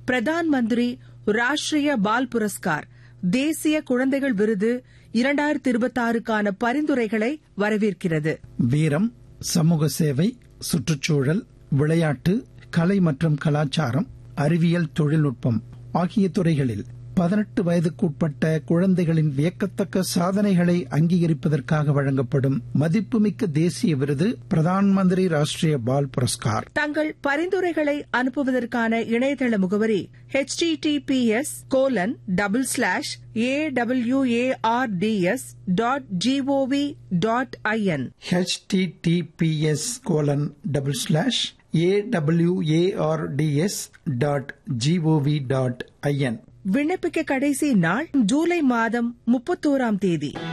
பிரதான் மந்திரி ராஷ்டிரிய பால் புரஸ்கார் தேசிய குழந்தைகள் விருது இரண்டாயிரத்தி இருபத்தாறுக்கான பரிந்துரைகளை வரவேற்கிறது வீரம் சமூக சேவை சுற்றுச்சூழல் விளையாட்டு கலை மற்றும் கலாச்சாரம் அறிவியல் தொழில்நுட்பம் ஆகிய துறைகளில் பதினெட்டு வயதுக்குட்பட்ட குழந்தைகளின் வியக்கத்தக்க சாதனைகளை அங்கீகரிப்பதற்காக வழங்கப்படும் மதிப்புமிக்க தேசிய விருது பிரதான் மந்திரி ராஷ்டிரிய பால் புரஸ்கார் தங்கள் பரிந்துரைகளை அனுப்புவதற்கான இணையதள முகவரி https colon double slash A WARDS dot GOV dot IN https colon double slash AWARDS dot GOV dot IN விண்ணப்பிக்க கடைசி நாள் ஜூலை மாதம் முப்பத்தோராம் தேதி